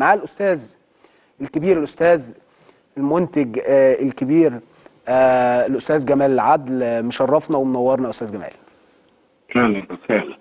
معاه الاستاذ الكبير الاستاذ المنتج آه الكبير آه الاستاذ جمال العدل آه، مشرفنا ومنورنا يا استاذ جمال اهلا وسهلا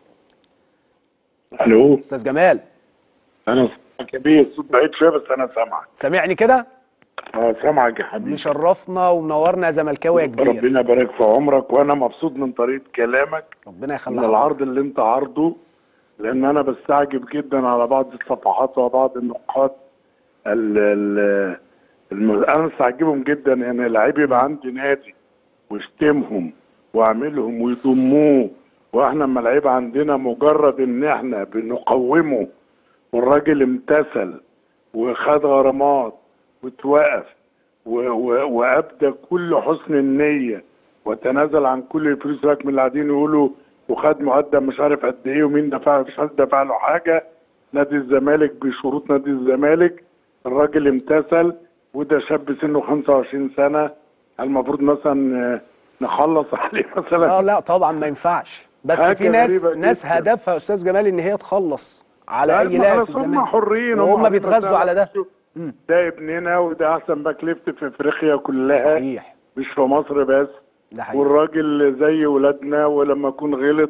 الو استاذ جمال انا سامعك كبير صوت بعيد شويه بس انا سامعك سامعني كده اه سامعك يا حبيبي مشرفنا ومنورنا يا زملكاوي يا كبير ربنا يبارك في عمرك وانا مبسوط من طريقه كلامك ربنا من يخليك العرض اللي انت عارضه لان انا بستعجب جدا على بعض الصفحات وبعض النقاط ال ال الم... انا مستعجبهم جدا يعني اللعيب يبقى عندي نادي واشتمهم واعملهم ويضموه واحنا اما لعيب عندنا مجرد ان احنا بنقومه والراجل امتثل وخد غرامات واتوقف و- و- وابدى كل حسن النيه وتنازل عن كل الفلوس لك من اللي قاعدين يقولوا وخد مقدم مش عارف قد ايه ومين دفع مش عارف دفع له حاجه نادي الزمالك بشروط نادي الزمالك الراجل امتثل وده شاب سنه 25 سنه المفروض مثلا آه، نخلص عليه مثلا اه لا طبعا ما ينفعش بس حاجة في ناس غريبة ناس جداً. هدفها يا استاذ جمال ان هي تخلص على اي ما لاعب خلاص في هم الزمالك حرين وهم عارفين بيتغذوا مثلاً على ده شوف، ده ابننا وده احسن باك ليفت في افريقيا كلها صحيح مش في مصر بس ده حقيقي والراجل زي ولادنا ولما يكون غلط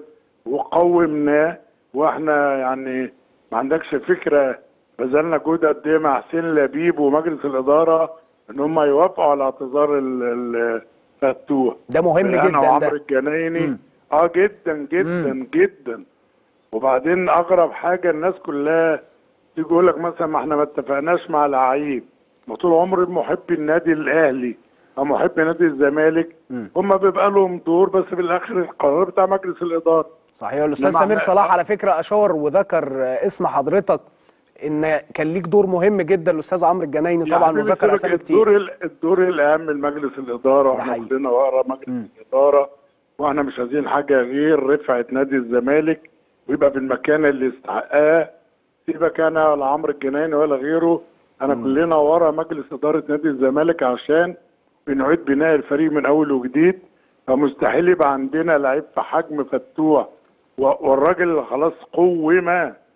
وقومناه واحنا يعني ما عندكش فكره بذلنا جهد قد ايه مع حسين لبيب ومجلس الاداره ان هم يوافقوا على اعتذار ال- ال- فتوح ده مهم انا جدا وعمرو ده الجنايني مم. اه جدا جدا جدا وبعدين اغرب حاجه الناس كلها تيجي يقول لك مثلا ما احنا ما اتفقناش مع لعيب ما طول عمري محبي النادي الاهلي او محبي نادي الزمالك مم. هم بيبقى لهم دور بس في الاخر القرار بتاع مجلس الاداره صحيح الاستاذ إنما سمير إحنا- صلاح على فكره اشار وذكر آه، اسم حضرتك ان كان ليك دور مهم جدا الاستاذ عمرو الجنايني يا طبعا حبيبي وذكر سيبك اسامي كتير الدور ال- الدور الاهم لمجلس الاداره ده واحنا حقيقي. كلنا ورا مجلس الاداره واحنا مش عايزين حاجه غير رفعه نادي الزمالك ويبقى في المكان اللي يستحقها سيبك انا ولا عمرو الجنايني ولا غيره انا كلنا ورا مجلس اداره نادي الزمالك عشان بنعيد بناء الفريق من اول وجديد فمستحيل يبقى عندنا لعيب في حجم فتوح و- والراجل خلاص قوم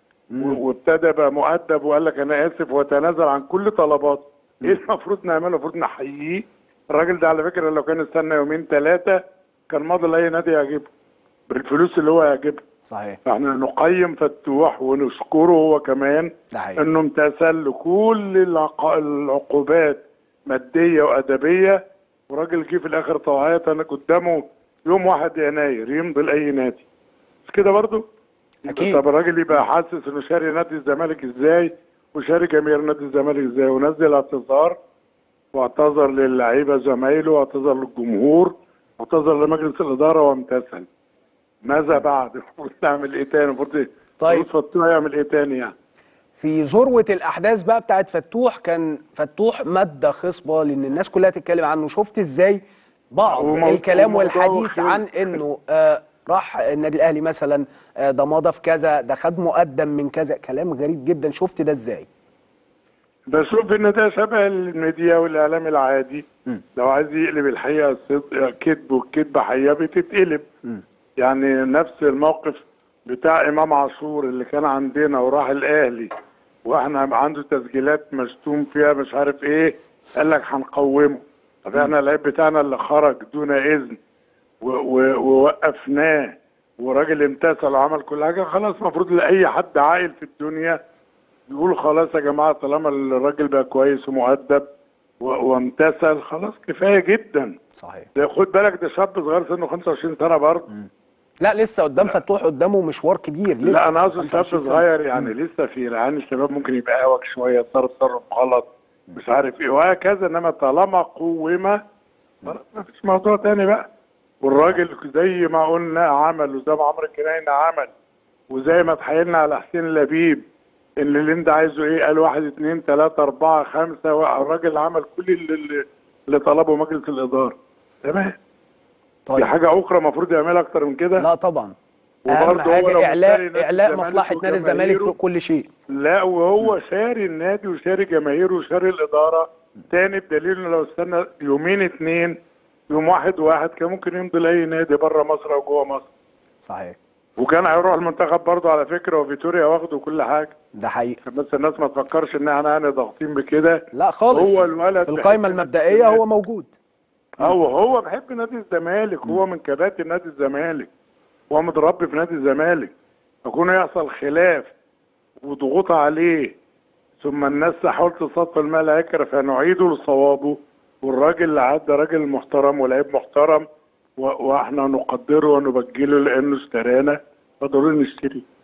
و- وابتدى بقى مؤدب وقال لك انا اسف وتنازل عن كل طلباته ايه المفروض نعمله المفروض نحييه الراجل ده على فكره لو كان استنى يومين ثلاثه كان ماضي لاي نادي يعجبه بالفلوس اللي هو يعجبه صحيح فاحنا نقيم فتوح ونشكره هو كمان ده حقيقي انه امتثل لكل العق- العقوبات ماديه وادبيه وراجل جه في الاخر طوعيه انا قدامه يوم 1 يناير يمضي لاي نادي مش كده برضه؟ أكيد. طب الراجل يبقى حاسس انه شاري نادي الزمالك ازاي وشاري جماهير نادي الزمالك ازاي ونزل اعتذار واعتذر للعيبه زمايله واعتذر للجمهور واعتذر لمجلس الاداره وامتثل ماذا بعد؟ المفروض نعمل ايه تاني؟ المفروض إيه؟ طيب. المفروض فتوح يعمل ايه تاني يعني؟ في ذروه الاحداث بقى بتاعت فتوح كان فتوح ماده خصبه لان الناس كلها تتكلم عنه شفت ازاي بعض وموضوع- الكلام وموضوع والحديث خير. عن انه آه راح النادي الاهلي مثلا آه ده مضى في كذا ده خد مقدم من كذا كلام غريب جدا شفت ده ازاي بشوف ان ده شبه الميديا والاعلام العادي مم. لو عايز يقلب الحقيقه صدق كذب والكذب حقيقه بتتقلب مم. يعني نفس الموقف بتاع امام عاشور اللي كان عندنا وراح الاهلي واحنا عنده تسجيلات مشتوم فيها مش عارف ايه قال لك هنقومه طب احنا اللعيب بتاعنا اللي خرج دون اذن و- و- ووقفناه وراجل امتثل وعمل كل حاجه خلاص المفروض لاي حد عاقل في الدنيا يقول خلاص يا جماعه طالما الراجل بقى كويس ومؤدب و- وامتثل خلاص كفايه جدا صحيح ده خد بالك ده شاب صغير سنه 25 سنه برضه لا لسه قدام فتوح قدامه مشوار كبير لسه لا انا اقصد 25 شاب سنة. صغير يعني لسه في رعاية الشباب ممكن يبقى اهوج شويه صار تصرف غلط مش عارف ايه وهكذا انما طالما قوم خلاص ما فيش موضوع تاني بقى والراجل زي ما قلنا عمل وزي ما عمرو الجنايني عمل وزي ما اتحايلنا على حسين لبيب ان اللي انت عايزه ايه قال واحد اتنين تلاته اربعه خمسه الراجل عمل كل اللي, اللي طلبه مجلس الاداره تمام دي طيب حاجه اخرى المفروض يعملها اكتر من كده لا طبعا اهم وبرضه هو لو حاجه مشتري اعلاء نادي اعلاء الزمالك مصلحه نادي الزمالك وجماهيره، فوق كل شيء لا وهو شاري النادي وشاري جماهيره وشاري الاداره تاني بدليل انه لو استنى يومين اتنين يوم واحد واحد كان ممكن يمضي لاي نادي بره مصر او جوه مصر صحيح وكان هيروح المنتخب برضه على فكره وفيتوريا واخده كل حاجه ده حقيقي عشان بس الناس ما تفكرش ان احنا يعني ضاغطين بكده لا خالص هو الولد في القائمه بيحب المبدئيه نادي هو موجود هو هو بيحب نادي الزمالك هو من كباتن نادي الزمالك هو متربي في نادي الزمالك يكون يحصل خلاف وضغوط عليه ثم الناس تحاول تصفي الماء العكر فنعيده لصوابه والراجل اللي عدى راجل محترم ولعيب محترم و- واحنا نقدره ونبجله لانه اشترانا فضروري نشتري